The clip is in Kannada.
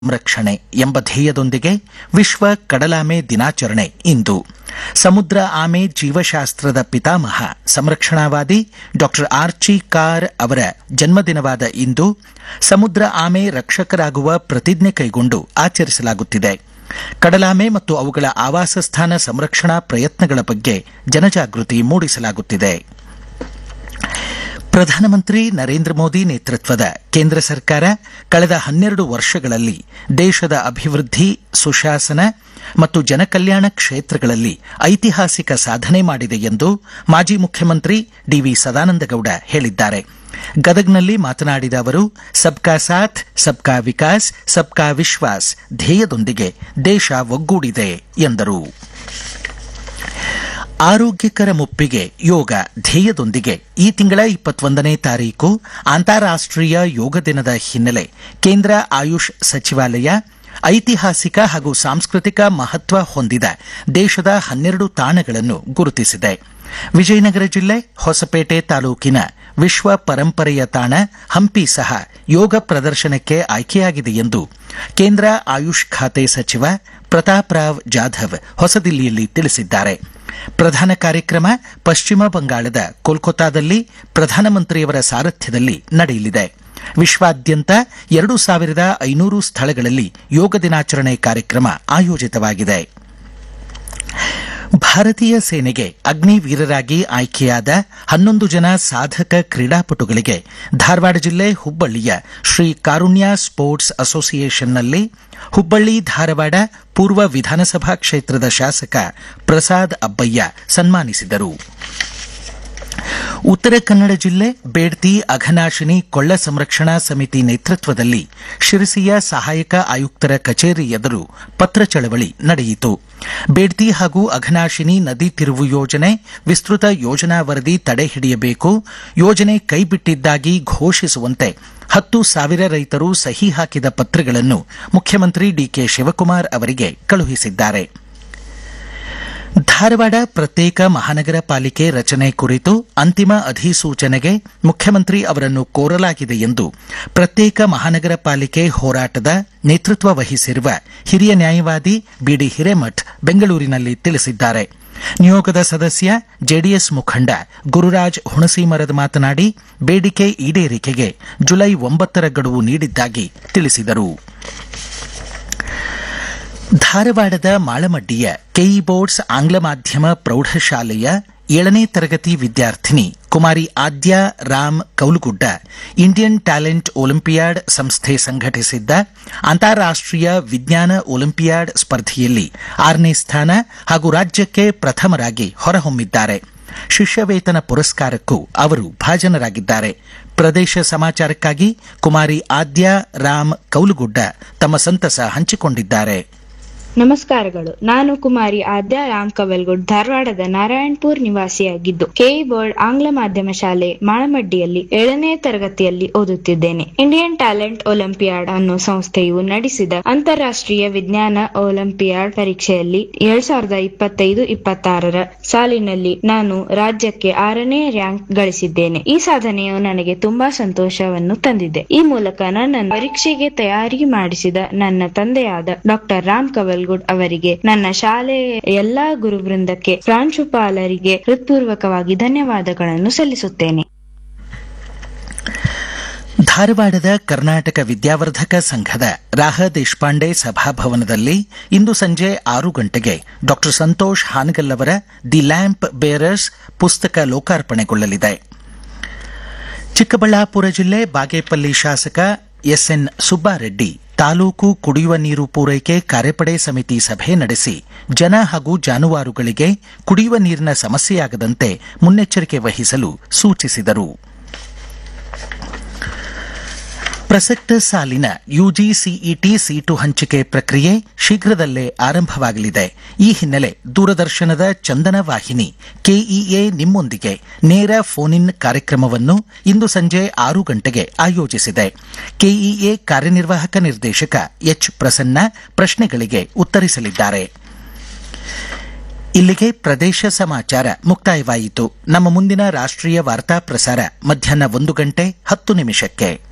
ಸಂರಕ್ಷಣೆ ಎಂಬ ಧ್ಯೇಯದೊಂದಿಗೆ ವಿಶ್ವ ಕಡಲಾಮೆ ದಿನಾಚರಣೆ ಇಂದು ಸಮುದ್ರ ಆಮೆ ಜೀವಶಾಸ್ತ್ರದ ಪಿತಾಮಹ ಸಂರಕ್ಷಣಾವಾದಿ ಡಾಕ್ಟರ್ ಆರ್ಚಿ ಕಾರ್ ಅವರ ಜನ್ಮದಿನವಾದ ಇಂದು ಸಮುದ್ರ ಆಮೆ ರಕ್ಷಕರಾಗುವ ಪ್ರತಿಜ್ಞೆ ಕೈಗೊಂಡು ಆಚರಿಸಲಾಗುತ್ತಿದೆ ಕಡಲಾಮೆ ಮತ್ತು ಅವುಗಳ ಆವಾಸ ಸ್ಥಾನ ಸಂರಕ್ಷಣಾ ಪ್ರಯತ್ನಗಳ ಬಗ್ಗೆ ಜನಜಾಗೃತಿ ಮೂಡಿಸಲಾಗುತ್ತಿದೆ ಪ್ರಧಾನಮಂತ್ರಿ ನರೇಂದ್ರ ಮೋದಿ ನೇತೃತ್ವದ ಕೇಂದ್ರ ಸರ್ಕಾರ ಕಳೆದ ಹನ್ನೆರಡು ವರ್ಷಗಳಲ್ಲಿ ದೇಶದ ಅಭಿವೃದ್ಧಿ ಸುಶಾಸನ ಮತ್ತು ಜನಕಲ್ಯಾಣ ಕ್ಷೇತ್ರಗಳಲ್ಲಿ ಐತಿಹಾಸಿಕ ಸಾಧನೆ ಮಾಡಿದೆ ಎಂದು ಮಾಜಿ ಮುಖ್ಯಮಂತ್ರಿ ಡಿವಿ ಸದಾನಂದಗೌಡ ಹೇಳಿದ್ದಾರೆ ಗದಗ್ನಲ್ಲಿ ಮಾತನಾಡಿದ ಅವರು ಸಬ್ಕಾ ಸಾಥ್ ಸಬ್ಕಾ ವಿಕಾಸ್ ಸಬ್ಕಾ ವಿಶ್ವಾಸ್ ಧ್ಯೇಯದೊಂದಿಗೆ ದೇಶ ಒಗ್ಗೂಡಿದೆ ಎಂದರು ಆರೋಗ್ಯಕರ ಮುಪ್ಪಿಗೆ ಯೋಗ ಧ್ಯೇಯದೊಂದಿಗೆ ಈ ತಿಂಗಳ ಇಪ್ಪತ್ತೊಂದನೇ ತಾರೀಕು ಅಂತಾರಾಷ್ಟೀಯ ಯೋಗ ದಿನದ ಹಿನ್ನೆಲೆ ಕೇಂದ್ರ ಆಯುಷ್ ಸಚಿವಾಲಯ ಐತಿಹಾಸಿಕ ಹಾಗೂ ಸಾಂಸ್ಕೃತಿಕ ಮಹತ್ವ ಹೊಂದಿದ ದೇಶದ ಹನ್ನೆರಡು ತಾಣಗಳನ್ನು ಗುರುತಿಸಿದೆ ವಿಜಯನಗರ ಜಿಲ್ಲೆ ಹೊಸಪೇಟೆ ತಾಲೂಕಿನ ವಿಶ್ವ ಪರಂಪರೆಯ ತಾಣ ಹಂಪಿ ಸಹ ಯೋಗ ಪ್ರದರ್ಶನಕ್ಕೆ ಆಯ್ಕೆಯಾಗಿದೆ ಎಂದು ಕೇಂದ್ರ ಆಯುಷ್ ಖಾತೆ ಸಚಿವ ಪ್ರತಾಪ್ ರಾವ್ ಜಾಧವ್ ಹೊಸದಿಲ್ಲಿಯಲ್ಲಿ ತಿಳಿಸಿದ್ದಾರೆ ಪ್ರಧಾನ ಕಾರ್ಯಕ್ರಮ ಪಶ್ಚಿಮ ಬಂಗಾಳದ ಕೋಲ್ಕತಾದಲ್ಲಿ ಪ್ರಧಾನಮಂತ್ರಿಯವರ ಸಾರಥ್ಯದಲ್ಲಿ ನಡೆಯಲಿದೆ ವಿಶ್ವಾದ್ಯಂತ ಎರಡು ಸಾವಿರದ ಐನೂರು ಸ್ಥಳಗಳಲ್ಲಿ ಯೋಗ ದಿನಾಚರಣೆ ಕಾರ್ಯಕ್ರಮ ಆಯೋಜಿತವಾಗಿದೆ ಭಾರತೀಯ ಸೇನೆಗೆ ಅಗ್ನಿವೀರರಾಗಿ ಆಯ್ಕೆಯಾದ ಹನ್ನೊಂದು ಜನ ಸಾಧಕ ಕ್ರೀಡಾಪಟುಗಳಿಗೆ ಧಾರವಾಡ ಜಿಲ್ಲೆ ಹುಬ್ಬಳ್ಳಿಯ ಶ್ರೀ ಕಾರುಣ್ಯ ಸ್ಪೋರ್ಟ್ಸ್ ಅಸೋಸಿಯೇಷನ್ನಲ್ಲಿ ಹುಬ್ಬಳ್ಳಿ ಧಾರವಾಡ ಪೂರ್ವ ವಿಧಾನಸಭಾ ಕ್ಷೇತ್ರದ ಶಾಸಕ ಪ್ರಸಾದ್ ಅಬ್ಬಯ್ಯ ಸನ್ಮಾನಿಸಿದರು ಉತ್ತರ ಕನ್ನಡ ಜಿಲ್ಲೆ ಬೇಡ್ತಿ ಅಘನಾಶಿನಿ ಕೊಳ್ಳ ಸಂರಕ್ಷಣಾ ಸಮಿತಿ ನೇತೃತ್ವದಲ್ಲಿ ಶಿರಸಿಯ ಸಹಾಯಕ ಆಯುಕ್ತರ ಕಚೇರಿ ಎದುರು ಪತ್ರ ಚಳವಳಿ ನಡೆಯಿತು ಬೇಡ್ತಿ ಹಾಗೂ ಅಘನಾಶಿನಿ ನದಿ ತಿರುವು ಯೋಜನೆ ವಿಸ್ತೃತ ಯೋಜನಾ ವರದಿ ತಡೆ ಹಿಡಿಯಬೇಕು ಯೋಜನೆ ಕೈಬಿಟ್ಟಿದ್ದಾಗಿ ಘೋಷಿಸುವಂತೆ ಹತ್ತು ಸಾವಿರ ರೈತರು ಸಹಿ ಹಾಕಿದ ಪತ್ರಗಳನ್ನು ಮುಖ್ಯಮಂತ್ರಿ ಡಿಕೆ ಶಿವಕುಮಾರ್ ಅವರಿಗೆ ಕಳುಹಿಸಿದ್ದಾರೆ ಧಾರವಾಡ ಪ್ರತ್ಯೇಕ ಮಹಾನಗರ ಪಾಲಿಕೆ ರಚನೆ ಕುರಿತು ಅಂತಿಮ ಅಧಿಸೂಚನೆಗೆ ಮುಖ್ಯಮಂತ್ರಿ ಅವರನ್ನು ಕೋರಲಾಗಿದೆ ಎಂದು ಪ್ರತ್ಯೇಕ ಮಹಾನಗರ ಪಾಲಿಕೆ ಹೋರಾಟದ ನೇತೃತ್ವ ವಹಿಸಿರುವ ಹಿರಿಯ ನ್ಯಾಯವಾದಿ ಬಿಡಿ ಹಿರೇಮಠ್ ಬೆಂಗಳೂರಿನಲ್ಲಿ ತಿಳಿಸಿದ್ದಾರೆ ನಿಯೋಗದ ಸದಸ್ಯ ಜೆಡಿಎಸ್ ಮುಖಂಡ ಗುರುರಾಜ್ ಹುಣಸಿಮರದ ಮಾತನಾಡಿ ಬೇಡಿಕೆ ಈಡೇರಿಕೆಗೆ ಜುಲೈ ಒಂಬತ್ತರ ಗಡುವು ನೀಡಿದ್ದಾಗಿ ತಿಳಿಸಿದರು ಧಾರವಾಡದ ಮಾಳಮಡ್ಡಿಯ ಕೆಇ ಬೋರ್ಡ್ಸ್ ಆಂಗ್ಲ ಮಾಧ್ಯಮ ಪ್ರೌಢಶಾಲೆಯ ಏಳನೇ ತರಗತಿ ವಿದ್ಯಾರ್ಥಿನಿ Kumari Adya Ram Kaulagudda Indian talent olympiad ಸಂಸ್ಥೆ ಸಂಘಟಿಸಿದ್ದ ಅಂತಾರಾಷ್ಟೀಯ ವಿಜ್ಞಾನ ಒಲಿಂಪಿಯಾಡ್ ಸ್ಪರ್ಧೆಯಲ್ಲಿ ಆರನೇ ಸ್ಥಾನ ಹಾಗೂ ರಾಜ್ಯಕ್ಕೆ ಪ್ರಥಮರಾಗಿ ಹೊರಹೊಮ್ಮಿದ್ದಾರೆ ಶಿಷ್ಯವೇತನ ಪುರಸ್ಕಾರಕ್ಕೂ ಅವರು ಭಾಜನರಾಗಿದ್ದಾರೆ ಪ್ರದೇಶ ಸಮಾಚಾರಕ್ಕಾಗಿ ಕುಮಾರಿ ಆದ್ಯ ರಾಮ್ ಕೌಲುಗುಡ್ಡ ತಮ್ಮ ಸಂತಸ ಹಂಚಿಕೊಂಡಿದ್ದಾರೆ ನಮಸ್ಕಾರಗಳು ನಾನು ಕುಮಾರಿ ಆದ್ಯ ರಾಮ್ ಕವಲ್ಗುಡ್ ಧಾರವಾಡದ ನಾರಾಯಣಪುರ್ ನಿವಾಸಿಯಾಗಿದ್ದು ಕೆಇ ಬೋರ್ಡ್ ಆಂಗ್ಲ ಮಾಧ್ಯಮ ಶಾಲೆ ಮಾಳಮಡ್ಡಿಯಲ್ಲಿ ಏಳನೇ ತರಗತಿಯಲ್ಲಿ ಓದುತ್ತಿದ್ದೇನೆ ಇಂಡಿಯನ್ ಟ್ಯಾಲೆಂಟ್ ಒಲಿಂಪಿಯಾಡ್ ಅನ್ನೋ ಸಂಸ್ಥೆಯು ನಡೆಸಿದ ಅಂತಾರಾಷ್ಟ್ರೀಯ ವಿಜ್ಞಾನ ಒಲಿಂಪಿಯಾಡ್ ಪರೀಕ್ಷೆಯಲ್ಲಿ ಎರಡ್ ಸಾವಿರದ ಇಪ್ಪತ್ತೈದು ಇಪ್ಪತ್ತಾರರ ಸಾಲಿನಲ್ಲಿ ನಾನು ರಾಜ್ಯಕ್ಕೆ ಆರನೇ ರ್ಯಾಂಕ್ ಗಳಿಸಿದ್ದೇನೆ ಈ ಸಾಧನೆಯು ನನಗೆ ತುಂಬಾ ಸಂತೋಷವನ್ನು ತಂದಿದೆ ಈ ಮೂಲಕ ನನ್ನನ್ನು ಪರೀಕ್ಷೆಗೆ ತಯಾರಿ ಮಾಡಿಸಿದ ನನ್ನ ತಂದೆಯಾದ ಡಾಕ್ಟರ್ ರಾಮ್ ಕವಲ್ ಗುಡ್ ಅವರಿಗೆ ನನ್ನ ಶಾಲೆಯ ಎಲ್ಲಾ ಗುರುವೃಂದಕ್ಕೆ ಪ್ರಾಂಶುಪಾಲರಿಗೆ ಹೃತ್ಪೂರ್ವಕವಾಗಿ ಧನ್ಯವಾದಗಳನ್ನು ಸಲ್ಲಿಸುತ್ತೇನೆ ಧಾರವಾಡದ ಕರ್ನಾಟಕ ವಿದ್ಯಾವರ್ಧಕ ಸಂಘದ ರಾಹ ದೇಶಪಾಂಡೆ ಸಭಾಭವನದಲ್ಲಿ ಇಂದು ಸಂಜೆ ಆರು ಗಂಟೆಗೆ ಡಾ ಸಂತೋಷ್ ಹಾನಗಲ್ ಅವರ ದಿ ಲ್ಯಾಂಪ್ ಬೇರರ್ಸ್ ಪುಸ್ತಕ ಲೋಕಾರ್ಪಣೆಗೊಳ್ಳಲಿದೆ ಚಿಕ್ಕಬಳ್ಳಾಪುರ ಜಿಲ್ಲೆ ಬಾಗೇಪಲ್ಲಿ ಶಾಸಕ ಎಸ್ಎನ್ ಸುಬ್ಬಾರೆಡ್ಡಿ ತಾಲೂಕು ಕುಡಿಯುವ ನೀರು ಪೂರೈಕೆ ಕಾರ್ಯಪಡೆ ಸಮಿತಿ ಸಭೆ ನಡೆಸಿ ಜನ ಹಾಗೂ ಜಾನುವಾರುಗಳಿಗೆ ಕುಡಿಯುವ ನೀರಿನ ಸಮಸ್ಯೆಯಾಗದಂತೆ ಮುನ್ನೆಚ್ಚರಿಕೆ ವಹಿಸಲು ಸೂಚಿಸಿದರು ಪ್ರಸಕ್ತ ಸಾಲಿನ ಯುಜಿಸಿಇಟಿ ಸೀಟು ಹಂಚಿಕೆ ಪ್ರಕ್ರಿಯೆ ಶೀಘ್ರದಲ್ಲೇ ಆರಂಭವಾಗಲಿದೆ ಈ ಹಿನ್ನೆಲೆ ದೂರದರ್ಶನದ ಚಂದನ ವಾಹಿನಿ ಕೆಇಎ ನಿಮ್ಮೊಂದಿಗೆ ನೇರ ಫೋನ್ ಇನ್ ಕಾರ್ಯಕ್ರಮವನ್ನು ಇಂದು ಸಂಜೆ ಆರು ಗಂಟೆಗೆ ಆಯೋಜಿಸಿದೆ ಕೆಇಎ ಕಾರ್ಯನಿರ್ವಾಹಕ ನಿರ್ದೇಶಕ ಎಚ್ ಪ್ರಸನ್ನ ಪ್ರಶ್ನೆಗಳಿಗೆ ಉತ್ತರಿಸಲಿದ್ದಾರೆ ಇಲ್ಲಿಗೆ ಪ್ರದೇಶ ಸಮಾಚಾರ ಮುಕ್ತಾಯವಾಯಿತು ನಮ್ಮ ಮುಂದಿನ ರಾಷ್ಟ್ರೀಯ ವಾರ್ತಾ ಪ್ರಸಾರ ಮಧ್ಯಾಹ್ನ ಒಂದು ಗಂಟೆ ಹತ್ತು ನಿಮಿಷಕ್ಕೆ